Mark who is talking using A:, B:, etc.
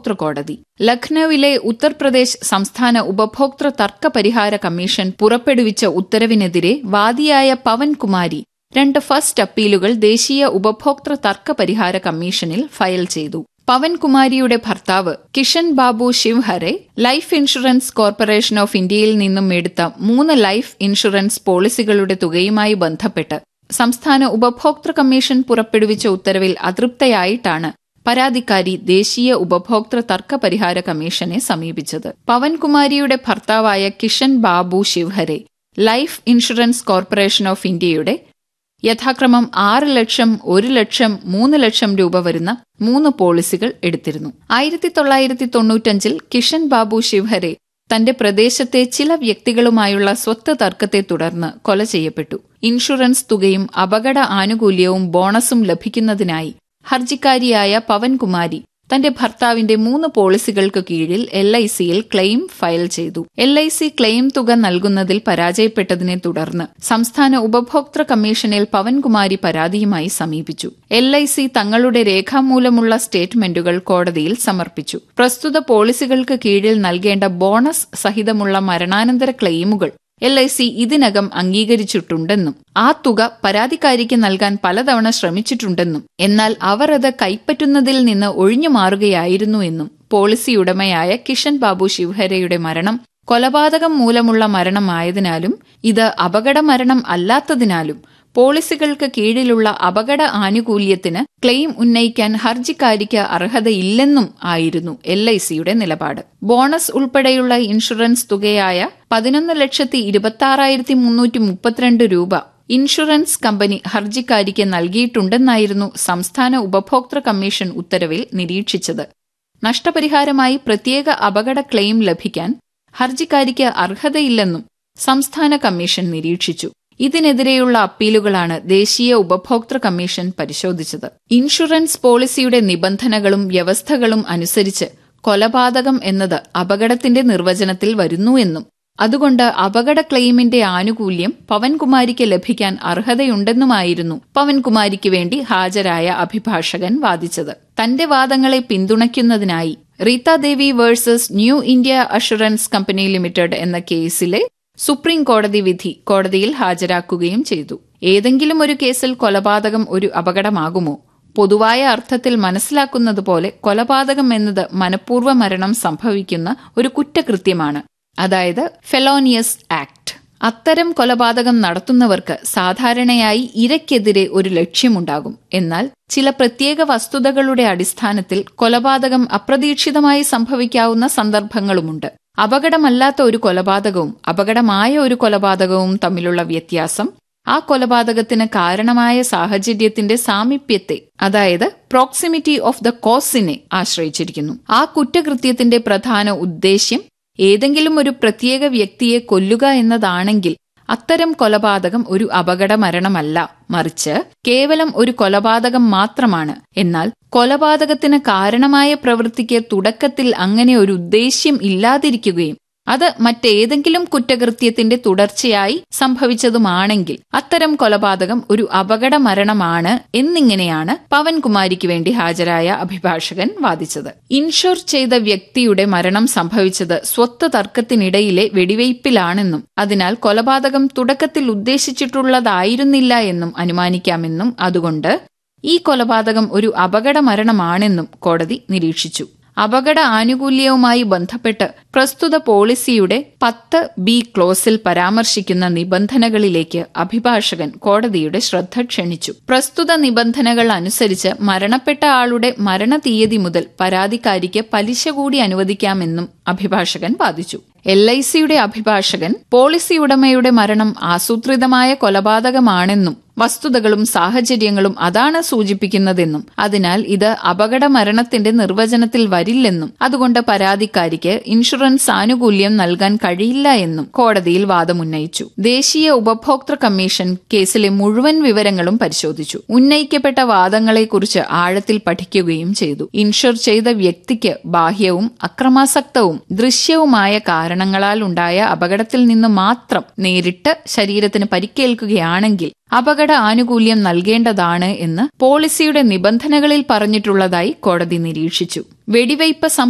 A: ഉപഭോക്തൃ കോടതി ലഖ്നൌവിലെ ഉത്തർപ്രദേശ് സംസ്ഥാന ഉപഭോക്തൃ തർക്ക പരിഹാര കമ്മീഷൻ പുറപ്പെടുവിച്ച ഉത്തരവിനെതിരെ വാദിയായ പവൻ കുമാരി രണ്ട് ഫസ്റ്റ് അപ്പീലുകൾ ദേശീയ ഉപഭോക്തൃ തർക്ക പരിഹാര കമ്മീഷനിൽ ഫയൽ ചെയ്തു പവൻകുമാരിയുടെ ഭർത്താവ് Kishan Babu Shivhare Life Insurance Corporation of ഇന്ത്യയിൽ നിന്നും എടുത്ത മൂന്ന് ലൈഫ് ഇൻഷുറൻസ് പോളിസികളുടെ തുകയുമായി ബന്ധപ്പെട്ട് സംസ്ഥാന ഉപഭോക്തൃ കമ്മീഷൻ പുറപ്പെടുവിച്ച ഉത്തരവിൽ അതൃപ്തയായിട്ടാണ് പരാതിക്കാരി ദേശീയ ഉപഭോക്തൃ തർക്ക പരിഹാര കമ്മീഷനെ സമീപിച്ചത് പവൻകുമാരിയുടെ ഭർത്താവായ Kishan Babu Shivhare Life Insurance Corporation of ഇന്ത്യയുടെ യഥാക്രമം ആറ് ലക്ഷം ഒരു ലക്ഷം മൂന്ന് ലക്ഷം രൂപ വരുന്ന മൂന്ന് പോളിസികൾ എടുത്തിരുന്നു ആയിരത്തി തൊള്ളായിരത്തി തൊണ്ണൂറ്റഞ്ചിൽ കിഷൻ ബാബു ശിവഹരെ തന്റെ പ്രദേശത്തെ ചില വ്യക്തികളുമായുള്ള സ്വത്ത് തർക്കത്തെ തുടർന്ന് കൊല ചെയ്യപ്പെട്ടു ഇൻഷുറൻസ് തുകയും അപകട ആനുകൂല്യവും ബോണസും ലഭിക്കുന്നതിനായി ഹർജിക്കാരിയായ പവൻകുമാരി തന്റെ ഭർത്താവിന്റെ മൂന്ന് പോളിസികൾക്ക് കീഴിൽ എൽ ഐ സിയിൽ ക്ലെയിം ഫയൽ ചെയ്തു എൽ ഐ സി ക്ലെയിം തുക നൽകുന്നതിൽ പരാജയപ്പെട്ടതിനെ തുടർന്ന് സംസ്ഥാന ഉപഭോക്തൃ കമ്മീഷനിൽ പവൻകുമാരി പരാതിയുമായി സമീപിച്ചു എൽ ഐ സി തങ്ങളുടെ രേഖാമൂലമുള്ള സ്റ്റേറ്റ്മെന്റുകൾ കോടതിയിൽ സമർപ്പിച്ചു പ്രസ്തുത പോളിസികൾക്ക് കീഴിൽ നൽകേണ്ട ബോണസ് സഹിതമുള്ള മരണാനന്തര ക്ലെയിമുകൾ എൽ ഐ സി ഇതിനകം അംഗീകരിച്ചിട്ടുണ്ടെന്നും ആ തുക പരാതിക്കാരിക്ക് നൽകാൻ പലതവണ ശ്രമിച്ചിട്ടുണ്ടെന്നും എന്നാൽ അവർ അത് കൈപ്പറ്റുന്നതിൽ നിന്ന് ഒഴിഞ്ഞു മാറുകയായിരുന്നു എന്നും പോളിസി ഉടമയായ കിഷൻ ബാബു ശിവഹരയുടെ മരണം കൊലപാതകം മൂലമുള്ള മരണമായതിനാലും ഇത് അപകട മരണം അല്ലാത്തതിനാലും പോളിസികൾക്ക് കീഴിലുള്ള അപകട ആനുകൂല്യത്തിന് ക്ലെയിം ഉന്നയിക്കാൻ ഹർജിക്കാരിക്ക് അർഹതയില്ലെന്നും ആയിരുന്നു എൽ ഐ സിയുടെ നിലപാട് ബോണസ് ഉൾപ്പെടെയുള്ള ഇൻഷുറൻസ് തുകയായ പതിനൊന്ന് ലക്ഷത്തി ഇരുപത്തി മുന്നൂറ്റി മുപ്പത്തിരണ്ട് രൂപ ഇൻഷുറൻസ് കമ്പനി ഹർജിക്കാരിക്ക് നൽകിയിട്ടുണ്ടെന്നായിരുന്നു സംസ്ഥാന ഉപഭോക്തൃ കമ്മീഷൻ ഉത്തരവിൽ നിരീക്ഷിച്ചത് നഷ്ടപരിഹാരമായി പ്രത്യേക അപകട ക്ലെയിം ലഭിക്കാൻ ഹർജിക്കാരിക്ക് അർഹതയില്ലെന്നും സംസ്ഥാന കമ്മീഷൻ നിരീക്ഷിച്ചു ഇതിനെതിരെയുള്ള അപ്പീലുകളാണ് ദേശീയ ഉപഭോക്തൃ കമ്മീഷൻ പരിശോധിച്ചത് ഇൻഷുറൻസ് പോളിസിയുടെ നിബന്ധനകളും വ്യവസ്ഥകളും അനുസരിച്ച് കൊലപാതകം എന്നത് അപകടത്തിന്റെ നിർവചനത്തിൽ വരുന്നു എന്നും അതുകൊണ്ട് അപകട ക്ലെയിമിന്റെ ആനുകൂല്യം പവൻകുമാരിക്ക് ലഭിക്കാൻ അർഹതയുണ്ടെന്നുമായിരുന്നു പവൻകുമാരിക്ക് വേണ്ടി ഹാജരായ അഭിഭാഷകൻ വാദിച്ചത് തന്റെ വാദങ്ങളെ പിന്തുണയ്ക്കുന്നതിനായി Reetadevi versus New India Assurance Company Limited എന്ന കേസിലെ സുപ്രീം കോടതി വിധി കോടതിയിൽ ഹാജരാക്കുകയും ചെയ്തു ഏതെങ്കിലും ഒരു കേസിൽ കൊലപാതകം ഒരു അപകടമാകുമോ പൊതുവായ അർത്ഥത്തിൽ മനസ്സിലാക്കുന്നതുപോലെ കൊലപാതകം എന്നത് മനഃപൂർവ്വ മരണം സംഭവിക്കുന്ന ഒരു കുറ്റകൃത്യമാണ് അതായത് ഫെലോനിയസ് ആക്ട് അത്തരം കൊലപാതകം നടത്തുന്നവർക്ക് സാധാരണയായി ഇരയ്ക്കെതിരെ ഒരു ലക്ഷ്യമുണ്ടാകും എന്നാൽ ചില പ്രത്യേക വസ്തുതകളുടെ അടിസ്ഥാനത്തിൽ കൊലപാതകം അപ്രതീക്ഷിതമായി സംഭവിക്കാവുന്ന സന്ദർഭങ്ങളുമുണ്ട് അപകടമല്ലാത്ത ഒരു കൊലപാതകവും അപകടമായ ഒരു കൊലപാതകവും തമ്മിലുള്ള വ്യത്യാസം ആ കൊലപാതകത്തിന് കാരണമായ സാഹചര്യത്തിന്റെ സാമീപ്യത്തെ അതായത് പ്രോക്സിമിറ്റി ഓഫ് ദ കോസിനെ ആശ്രയിച്ചിരിക്കുന്നു ആ കുറ്റകൃത്യത്തിന്റെ പ്രധാന ഉദ്ദേശ്യം ഏതെങ്കിലും ഒരു പ്രത്യേക വ്യക്തിയെ കൊല്ലുക എന്നതാണെങ്കിൽ അത്തരം കൊലപാതകം ഒരു അപകട മരണമല്ല മറിച്ച് കേവലം ഒരു കൊലപാതകം മാത്രമാണ് എന്നാൽ കൊലപാതകത്തിന് കാരണമായ പ്രവൃത്തിക്ക് തുടക്കത്തിൽ അങ്ങനെ ഒരു ഉദ്ദേശ്യം ഇല്ലാതിരിക്കുകയും അത് മറ്റേതെങ്കിലും കുറ്റകൃത്യത്തിന്റെ തുടർച്ചയായി സംഭവിച്ചതുമാണെങ്കിൽ അത്തരം കൊലപാതകം ഒരു അപകട മരണമാണ് എന്നിങ്ങനെയാണ് പവൻകുമാരിക്ക് വേണ്ടി ഹാജരായ അഭിഭാഷകൻ വാദിച്ചത് ഇൻഷുർ ചെയ്ത വ്യക്തിയുടെ മരണം സംഭവിച്ചത് സ്വത്ത് തർക്കത്തിനിടയിലെ വെടിവയ്പിലാണെന്നും അതിനാൽ കൊലപാതകം തുടക്കത്തിൽ ഉദ്ദേശിച്ചിട്ടുള്ളതായിരുന്നില്ല എന്നും അനുമാനിക്കാമെന്നും അതുകൊണ്ട് ഈ കൊലപാതകം ഒരു അപകട മരണമാണെന്നും കോടതി നിരീക്ഷിച്ചു അപകട ആനുകൂല്യവുമായി ബന്ധപ്പെട്ട് പ്രസ്തുത പോളിസിയുടെ പത്ത് ബി ക്ലോസിൽ പരാമർശിക്കുന്ന നിബന്ധനകളിലേക്ക് അഭിഭാഷകൻ കോടതിയുടെ ശ്രദ്ധ ക്ഷണിച്ചു പ്രസ്തുത നിബന്ധനകൾ അനുസരിച്ച് മരണപ്പെട്ട ആളുടെ മരണ തീയതി മുതൽ പരാതിക്കാരിക്ക് പലിശ കൂടി അനുവദിക്കാമെന്നും അഭിഭാഷകൻ വാദിച്ചു എൽ ഐ സിയുടെ അഭിഭാഷകൻ പോളിസി ഉടമയുടെ മരണം ആസൂത്രിതമായ കൊലപാതകമാണെന്നും വസ്തുതകളും സാഹചര്യങ്ങളും അതാണ് സൂചിപ്പിക്കുന്നതെന്നും അതിനാൽ ഇത് അപകട മരണത്തിന്റെ നിർവചനത്തിൽ വരില്ലെന്നും അതുകൊണ്ട് പരാതിക്കാരിക്ക് ഇൻഷുറൻസ് ആനുകൂല്യം നൽകാൻ കഴിയില്ല എന്നും കോടതിയിൽ വാദമുന്നയിച്ചു ദേശീയ ഉപഭോക്തൃ കമ്മീഷൻ കേസിലെ മുഴുവൻ വിവരങ്ങളും പരിശോധിച്ചു ഉന്നയിക്കപ്പെട്ട വാദങ്ങളെക്കുറിച്ച് ആഴത്തിൽ പഠിക്കുകയും ചെയ്തു ഇൻഷുർ ചെയ്ത വ്യക്തിക്ക് ബാഹ്യവും അക്രമാസക്തവും ദൃശ്യവുമായ കാരണങ്ങളാൽ ഉണ്ടായ അപകടത്തിൽ നിന്ന് മാത്രം നേരിട്ട് ശരീരത്തിന് പരിക്കേൽക്കുകയാണെങ്കിൽ അപകട ആനുകൂല്യം നൽകേണ്ടതാണ് എന്ന് പോളിസിയുടെ നിബന്ധനകളിൽ പറഞ്ഞിട്ടുള്ളതായി കോടതി നിരീക്ഷിച്ചു വെടിവയ്പ്